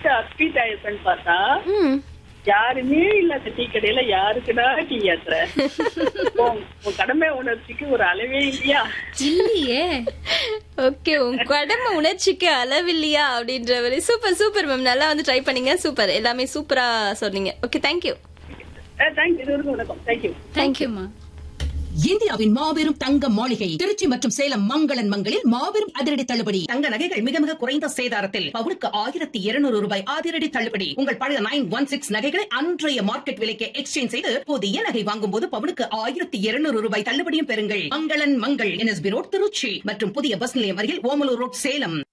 போட்டு அப்டீட் ஆயிருப்பேன்னு பார்த்தா ம் யாருமே இல்லாத டீ கடையில யாருக்குடா டீ ஏத்துற உன் உன் கடமை உணர்ச்சிக்கு ஒரு அளவே இல்லையா இல்லையே ஓகே உன் கடமை உணர்ச்சிக்கு அளவில்லையா அப்படின்ற மாதிரி சூப்பர் சூப்பர் மேம் நல்லா வந்து ட்ரை பண்ணீங்க சூப்பர் எல்லாமே சூப்பரா சொன்னீங்க ஓகே தேங்க்யூ தேங்க்ஸ் இது வரைக்கும் வணக்கம் தேங்க்யூ தேங்க்யூமா இந்தியாவின் மாபெரும் தங்க மாளிகை திருச்சி மற்றும் சேலம் மங்களன் மங்களில் மாபெரும் அதிரடி தள்ளுபடி தங்க நகைகள் மிக மிக குறைந்த சேதாரத்தில் பவுனுக்கு ஆயிரத்தி இருநூறு ரூபாய் அதிரடி தள்ளுபடி உங்கள் பழைய நைன் ஒன் சிக்ஸ் நகைகளை அன்றைய மார்க்கெட் விலைக்கு எக்ஸ்சேஞ்ச் செய்து புதிய நகை வாங்கும் போது பவுனுக்கு ஆயிரத்தி இருநூறு ரூபாய் தள்ளுபடியும் பெறுங்கள் மங்களன் மங்கள் என்எஸ்பி ரோட் திருச்சி மற்றும் புதிய பஸ் நிலையம் அருகில் ஓமலூர் ரோட் சேலம்